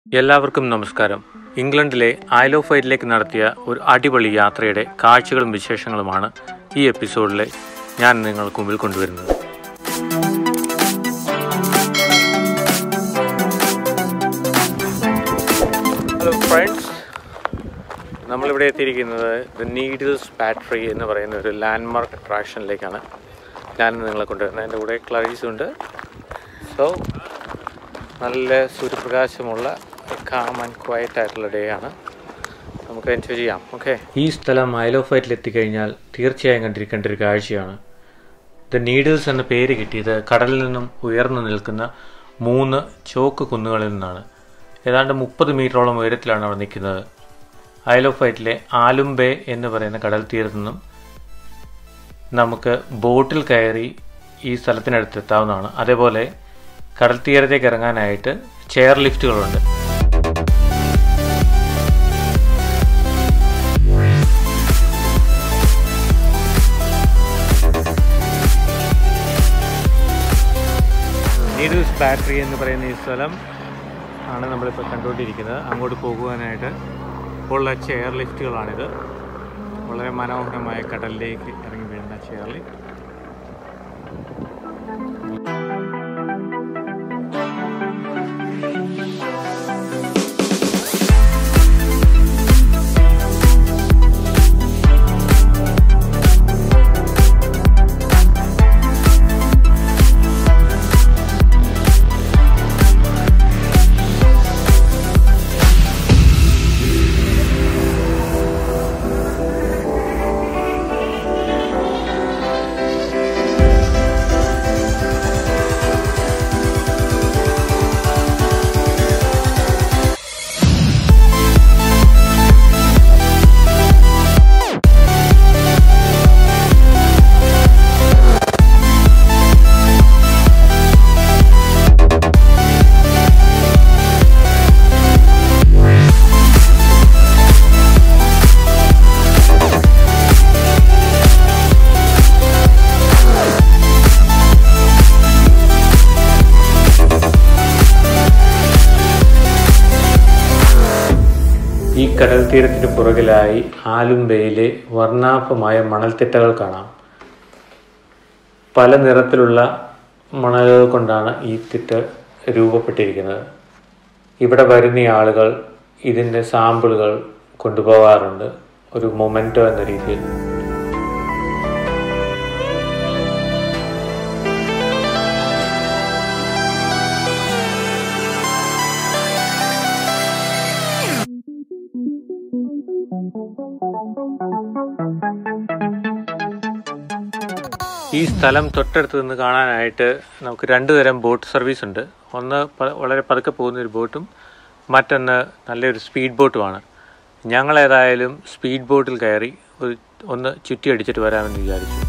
എല്ലാവർക്കും നമസ്കാരം ഇംഗ്ലണ്ടിലെ ഐൽ ഓഫ് വൈറ്റിലേക്ക് നടത്തിയ ഒരു അടിപൊളി യാത്രയുടെ കാഴ്ചകളും വിശേഷങ്ങളുമാണ് ഈ എപ്പിസോഡിലെ ഞാൻ നിങ്ങൾക്ക് മുമ്പിൽ കൊണ്ടുവരുന്നത് ഹലോ ഫ്രണ്ട്സ് നമ്മളിവിടെ എത്തിയിരിക്കുന്നത് ദ നീഡിൽസ് ബാറ്ററി എന്ന് പറയുന്ന ഒരു ലാൻഡ്മാർക്ക് അട്രാക്ഷനിലേക്കാണ് ഞാൻ നിങ്ങളെ കൊണ്ടുവരുന്നത് എൻ്റെ കൂടെ ക്ലറീസ് ഉണ്ട് സോ നല്ല സൂര്യപ്രകാശമുള്ള കാം ആൻഡ് ക്വയറ്റ് ആയിട്ടുള്ള ഡേ ആണ് നമുക്ക് എൻജോയ് ചെയ്യാം ഓക്കെ ഈ സ്ഥലം ഐൽ ഓഫ് വൈറ്റിൽ എത്തിക്കഴിഞ്ഞാൽ തീർച്ചയായും കണ്ടിരിക്കേണ്ട ഒരു കാഴ്ചയാണ് ദ നീഡിൽസ് എന്ന പേര് കിട്ടിയത് കടലിൽ നിന്നും ഉയർന്നു നിൽക്കുന്ന മൂന്ന് ചോക്ക് കുന്നുകളിൽ നിന്നാണ് ഏതാണ്ട് മുപ്പത് മീറ്ററോളം ഉയരത്തിലാണ് അവിടെ നിൽക്കുന്നത് ഐൽ ഓഫ് വൈറ്റിലെ ആലുംബേ എന്ന് പറയുന്ന കടൽ തീരത്തു നിന്നും നമുക്ക് ബോട്ടിൽ കയറി ഈ സ്ഥലത്തിനടുത്ത് എത്താവുന്നതാണ് അതേപോലെ കടൽ തീരത്തേക്ക് ഇറങ്ങാനായിട്ട് ചെയർ ലിഫ്റ്റുകളുണ്ട് നീഡൽസ് ബാറ്ററി എന്ന് പറയുന്ന ഈ സ്ഥലം ആണ് നമ്മളിപ്പോൾ കണ്ടുകൊണ്ടിരിക്കുന്നത് അങ്ങോട്ട് പോകുവാനായിട്ട് ഉള്ള ചെയർ ലിഫ്റ്റുകളാണിത് വളരെ മനോഹരമായ കടലിലേക്ക് ഇറങ്ങി വീഴുന്ന ചെയർ ലിഫ്റ്റ് ഈ കടൽ തീരത്തിന് പുറകിലായി ആലുംബയിലെ വർണ്ണാഭമായ മണൽത്തിട്ടകൾ കാണാം പല നിറത്തിലുള്ള മണലുകൾ കൊണ്ടാണ് ഈ തിട്ട രൂപപ്പെട്ടിരിക്കുന്നത് ഇവിടെ വരുന്ന ആളുകൾ ഇതിൻ്റെ സാമ്പിളുകൾ കൊണ്ടുപോകാറുണ്ട് ഒരു മൊമെൻറ്റോ എന്ന രീതിയിൽ ഈ സ്ഥലം തൊട്ടടുത്ത് നിന്ന് കാണാനായിട്ട് നമുക്ക് രണ്ട് തരം ബോട്ട് സർവീസ് ഉണ്ട് ഒന്ന് പ- വളരെ പതുക്കെ പോകുന്ന ഒരു ബോട്ടും മറ്റൊന്ന് നല്ലൊരു സ്പീഡ് ബോട്ടുമാണ് ഞങ്ങൾ ഏതായാലും സ്പീഡ് ബോട്ടിൽ കയറി ഒരു ഒന്ന് ചുറ്റി അടിച്ചിട്ട് വരാമെന്ന് വിചാരിച്ചു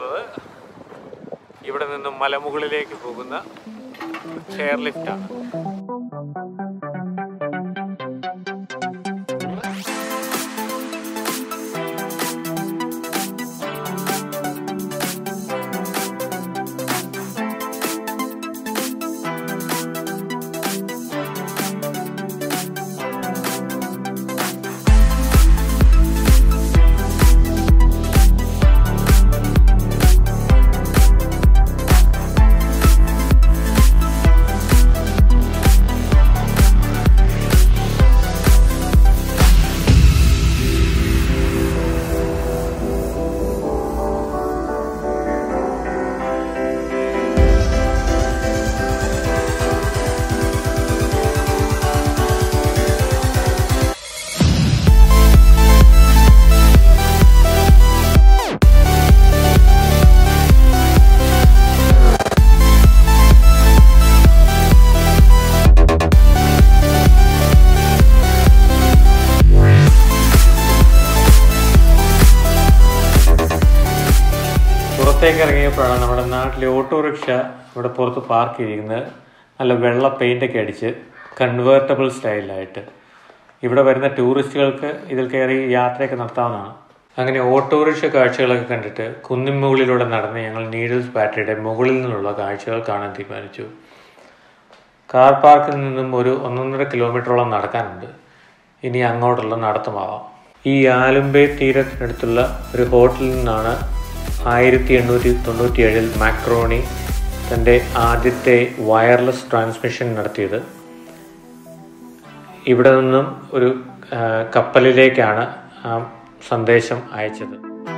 പോകുന്നത് ഇവിടെ നിന്നും മലമുകളിലേക്ക് പോകുന്ന ചെയർ ലിഫ്റ്റാണ് പുറത്തേക്ക് ഇറങ്ങിയപ്പോഴാണ് നമ്മുടെ നാട്ടിലെ ഓട്ടോറിക്ഷ ഇവിടെ പുറത്ത് പാർക്ക് ചെയ്തിരിക്കുന്നത് നല്ല വെള്ള പെയിൻ്റൊക്കെ അടിച്ച് കൺവേർട്ടബിൾ സ്റ്റൈലിലായിട്ട് ഇവിടെ വരുന്ന ടൂറിസ്റ്റുകൾക്ക് ഇതിൽ കയറി യാത്രയൊക്കെ നടത്താവുന്നതാണ് അങ്ങനെ ഓട്ടോറിക്ഷ കാഴ്ചകളൊക്കെ കണ്ടിട്ട് കുന്നിൻ മുകളിലൂടെ നടന്ന് ഞങ്ങൾ നീഡിൽസ് ബാറ്ററിയുടെ മുകളിൽ നിന്നുള്ള കാഴ്ചകൾ കാണാൻ തീരുമാനിച്ചു കാർ പാർക്കിൽ നിന്നും ഒരു ഒന്നൊന്നര കിലോമീറ്ററോളം നടക്കാനുണ്ട് ഇനി അങ്ങോട്ടുള്ള നടത്തമാവാം ഈ ആലുംബെ തീരത്തിനടുത്തുള്ള ഒരു ഹോട്ടലിൽ നിന്നാണ് ആയിരത്തി എണ്ണൂറ്റി തൊണ്ണൂറ്റി ഏഴിൽ മാക്രോണി തൻ്റെ ആദ്യത്തെ വയർലെസ് ട്രാൻസ്മിഷൻ നടത്തിയത് ഇവിടെ നിന്നും ഒരു ആ, കപ്പലിലേക്കാണ് ആ സന്ദേശം അയച്ചത്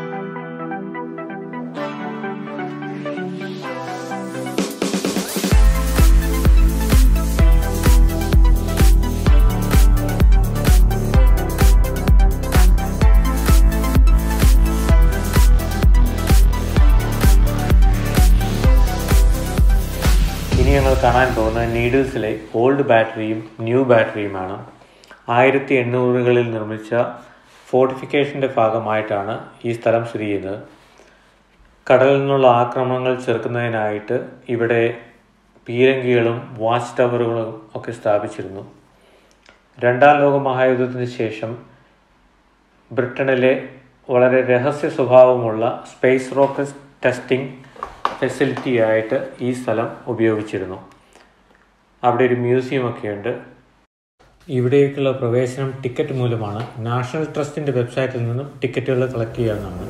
ഇനി ഞങ്ങൾ കാണാൻ പോകുന്നത് നീഡിൽസിലെ ഓൾഡ് ബാറ്ററിയും ന്യൂ ബാറ്ററിയുമാണ് ആയിരത്തി എണ്ണൂറുകളിൽ നിർമ്മിച്ച ഫോർട്ടിഫിക്കേഷൻ്റെ ഭാഗമായിട്ടാണ് ഈ സ്ഥലം സ്ഥിതി ചെയ്യുന്നത് കടലിൽ നിന്നുള്ള ആക്രമണങ്ങൾ ചെറുക്കുന്നതിനായിട്ട് ഇവിടെ പീരങ്കികളും വാച്ച് ടവറുകളും ഒക്കെ സ്ഥാപിച്ചിരുന്നു രണ്ടാം ലോക മഹായുദ്ധത്തിന് ശേഷം ബ്രിട്ടനിലെ വളരെ രഹസ്യ സ്വഭാവമുള്ള സ്പേസ് റോക്കറ്റ് ടെസ്റ്റിംഗ് ഫെസിലിറ്റി ആയിട്ട് ഈ സ്ഥലം ഉപയോഗിച്ചിരുന്നു അവിടെ ഒരു മ്യൂസിയം ഒക്കെ ഉണ്ട് ഇവിടേക്കുള്ള പ്രവേശനം ടിക്കറ്റ് മൂലമാണ് നാഷണൽ ട്രസ്റ്റിൻ്റെ വെബ്സൈറ്റിൽ നിന്നും ടിക്കറ്റുകൾ കളക്ട് ചെയ്യാവുന്നതാണ്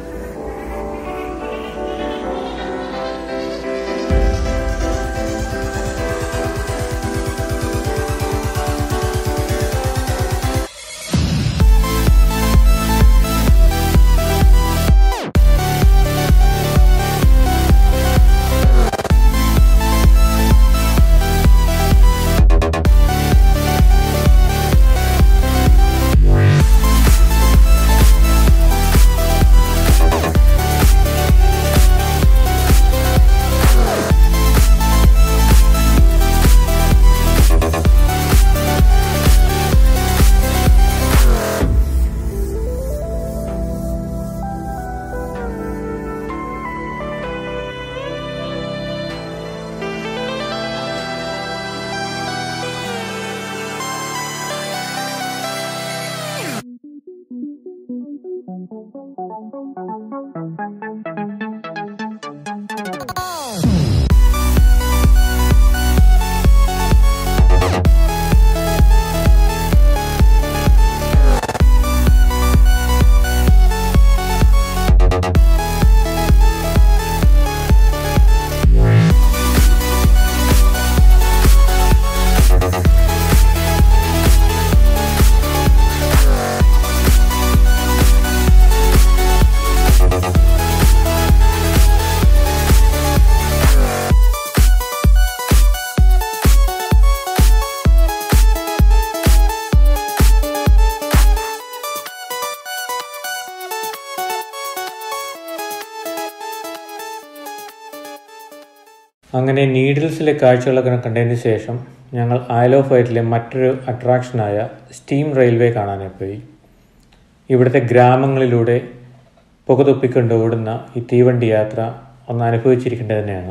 അങ്ങനെ നീഡിൽസിലെ കാഴ്ചകളൊക്കെ കണ്ടതിന് ശേഷം ഞങ്ങൾ ഐൽ ഓഫ് വൈറ്റിലെ മറ്റൊരു അട്രാക്ഷനായ സ്റ്റീം റെയിൽവേ കാണാനായി പോയി ഇവിടുത്തെ ഗ്രാമങ്ങളിലൂടെ പുകതൊപ്പിക്കൊണ്ട് ഓടുന്ന ഈ തീവണ്ടി യാത്ര ഒന്ന് അനുഭവിച്ചിരിക്കേണ്ടത് തന്നെയാണ്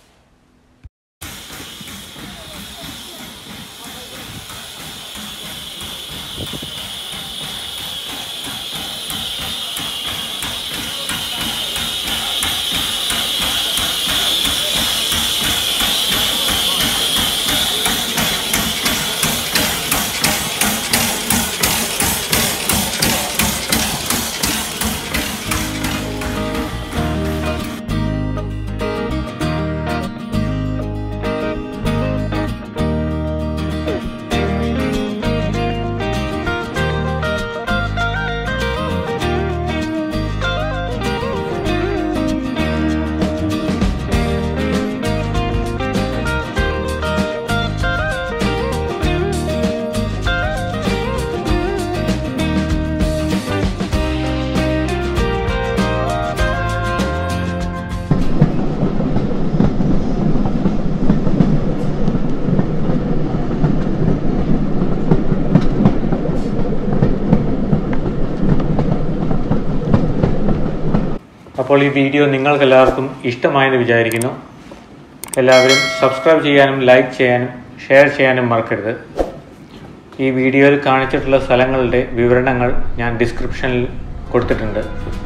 അപ്പോൾ ഈ വീഡിയോ നിങ്ങൾക്ക് എല്ലാവർക്കും ഇഷ്ടമായെന്ന് വിചാരിക്കുന്നു എല്ലാവരും സബ്സ്ക്രൈബ് ചെയ്യാനും ലൈക്ക് ചെയ്യാനും ഷെയർ ചെയ്യാനും മറക്കരുത് ഈ വീഡിയോയിൽ കാണിച്ചിട്ടുള്ള സ്ഥലങ്ങളുടെ വിവരണങ്ങൾ ഞാൻ ഡിസ്ക്രിപ്ഷനിൽ കൊടുത്തിട്ടുണ്ട്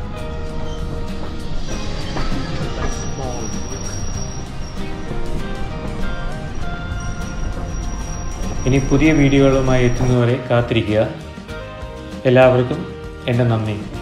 ഇനി പുതിയ വീഡിയോകളുമായി എത്തുന്നവരെ കാത്തിരിക്കുക എല്ലാവർക്കും എൻ്റെ നന്ദി